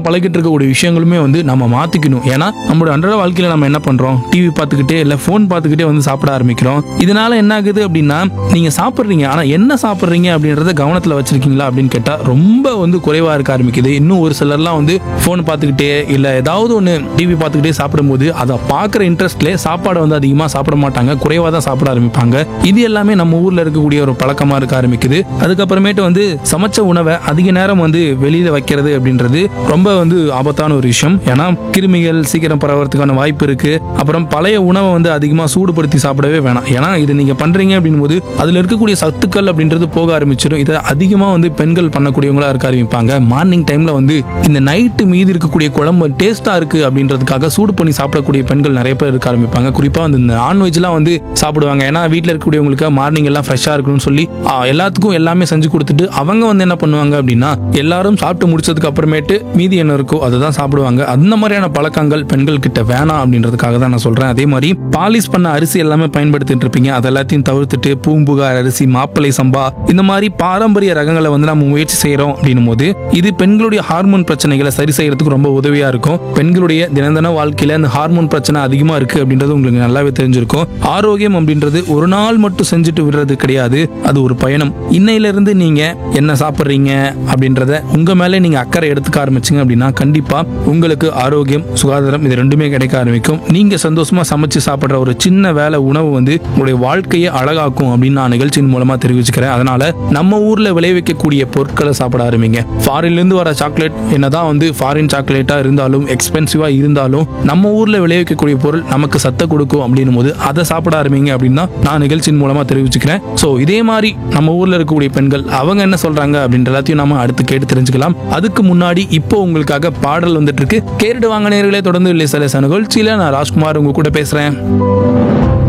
பழகிட்டு இருக்கக்கூடிய விஷயங்களுமே வந்து நம்ம மாத்திக்கணும் ஏன்னா நம்மளோட அன்றாட வாழ்க்கையில நம்ம என்ன பண்றோம் டிவி பார்த்துக்கிட்டே இல்ல ஃபோன் பார்த்துக்கிட்டே வந்து சாப்பிட ஆரம்பிக்கிறோம் இதனால என்ன ஆகுது அப்படின்னா நீங்க சாப்பிடுறீங்க ஆனா என்ன சாப்பிடுறீங்க அப்படின்றத கவனத்துல வச்சிருக்கீங்களா அப்படின்னு கேட்டா ரொம்ப வந்து குறைவா இருக்க ஆரம்பிக்குது இன்னும் ஒரு சிலர்லாம் வந்து ஃபோன் பார்த்துக்கிட்டே இல்ல ஏதாவது ஒன்று டிவி பார்த்துக்கிட்டே சாப்பிடும்போது அதை பார்க்குற இன்ட்ரெஸ்ட்லேயே சாப்பாடை வந்து அதிகமாக சாப்பிட மாட்டாங்க குறைவாக தான் சாப்பிட ஆரம்பிப்பாங்க இது எல்லாமே நம்ம ஊரில் இருக்கக்கூடிய ஒரு பழக்கமாக இருக்க ஆரம்பிக்குது அதுக்கப்புறமேட்டு வந்து சமைச்ச உணவை அதிக நேரம் வந்து வெளியில் வைக்கிறது அப்படின்றது ரொம்ப வந்து ஆபத்தான ஒரு விஷயம் ஏன்னா கிருமிகள் சீக்கிரம் பரவறதுக்கான வாய்ப்பு இருக்கு அப்புறம் பழைய உணவை வந்து அதிகமாக சூடுபடுத்தி சாப்பிடவே வேணாம் ஏன்னா இது நீங்கள் பண்ணுறீங்க அப்படின் போது அதில் இருக்கக்கூடிய சத்துக்கள் அப்படின்றது போக ஆரம்பிச்சிடும் இதை அதிகமாக வந்து பெண்கள் பண்ணக்கூடியவங்களா இருக்க ஆரம்பிப்பாங்க மார்னிங் டைம்ல வந்து இந்த நைட்டு மீதி இருக்கக்கூடிய குழம்பு டேஸ்டா இருக்கு அப்படின்றதுக்காக சூடு பண்ணி சாப்பிடக்கூடிய பெண்கள் நிறைய பேர் இருக்க ஆரம்பிப்பாங்க குறிப்பா வந்து இந்த நான்வெஜ்லாம் வந்து சாப்பிடுவாங்க ஏன்னா வீட்டில் இருக்கக்கூடியவங்களுக்கு மார்னிங் எல்லாம் ஃப்ரெஷ்ஷா இருக்கணும்னு சொல்லி ஆ, எல்லாத்துக்கும் எல்லாமே செஞ்சு கொடுத்துட்டு அவங்க வந்து என்ன பண்ணுவாங்க அப்படின்னா எல்லாரும் சாப்பிட்டு முடிச்சதுக்கு அப்புறமேட்டு மீதி என்ன இருக்கோ அதை தான் சாப்பிடுவாங்க அந்த மாதிரியான பழக்கங்கள் பெண்கள் கிட்ட வேணாம் அப்படின்றதுக்காக தான் நான் சொல்றேன் அதே மாதிரி பாலிஷ் பண்ண அரிசி எல்லாமே பயன்படுத்திட்டு இருப்பீங்க அது எல்லாத்தையும் தவிர்த்துட்டு பூம்புகார் அரிசி மாப்பிளை சம்பா இந்த மாதிரி பாரம்பரிய ரகங்களை வந்து நம்ம முயற்சி செய்யறோம் அப்படின்னும் போது இது பெண்களுடைய ஹார்மோன் பிரச்சனைகளை சரி செய்யறதுக்கு ரொம்ப உதவியா இருக்கும் பெண்களுடைய தினந்தன வாழ்க்கையில அந்த ஹார்மோன் பிரச்சனை அதிகமா இருக்கு அப்படின்றது உங்களுக்கு நல்லாவே தெரிஞ்சிருக்கும் ஆரோக்கியம் அப்படின்றது ஒரு நாள் மட்டும் செஞ்சுட்டு விடுறது கிடையாது அது ஒரு பயணம் இன்னையில இருந்து நீங்க என்ன சாப்பிட்றீங்க அப்படின்றத உங்க மேலே நீங்க அக்கறை எடுத்துக்க ஆரம்பிச்சீங்க அப்படின்னா கண்டிப்பா உங்களுக்கு ஆரோக்கியம் சுகாதாரம் இது ரெண்டுமே கிடைக்க ஆரம்பிக்கும் நீங்க சந்தோஷமா சமைச்சு சாப்பிடுற ஒரு சின்ன வேலை உணவு வந்து உங்களுடைய வாழ்க்கையை அழகாக்கும் அப்படின்னு நான் நிகழ்ச்சியின் மூலமா தெரிவிச்சுக்கிறேன் அதனால நம்ம ஊர்ல விளைவிக்கக்கூடிய பொருட்களை சாப்பிட ஆரம்பிங்க ஃபாரின்ல இருந்து வர சாக்லேட் என்னதான் வந்து ஃபாரின் சாக்லேட்டா இருந்தாலும் எக்ஸ்பென்சிவா இருந்தாலும் நம்ம ஊர்ல விளைவிக்கக்கூடிய பொருள் நமக்கு சத்த கொடுக்கும் அப்படின்னும் போது அதை சாப்பிட ஆரம்பிங்க அப்படின்னு தான் நான் நிகழ்ச்சியின் மூலமா தெரிவிச்சுக்கிறேன் ஸோ இதே மாதிரி நம்ம ஊர்ல இருக்கக்கூடிய பெண்கள் அவங்க என்ன சொல்றாங்க அப்படின்ற எல்லாத்தையும் நாம அடுத்து கேட்டு தெரிஞ்சுக்கலாம் அதுக்கு முன்னாடி இப்போ உங்களுக்காக பாடல் வந்துட்டு இருக்கு கேட்டு வாங்க நேர்களே தொடர்ந்து இல்லை சில நிகழ்ச்சியில நான் ராஜ்குமார் உங்க கூட பேசுறேன்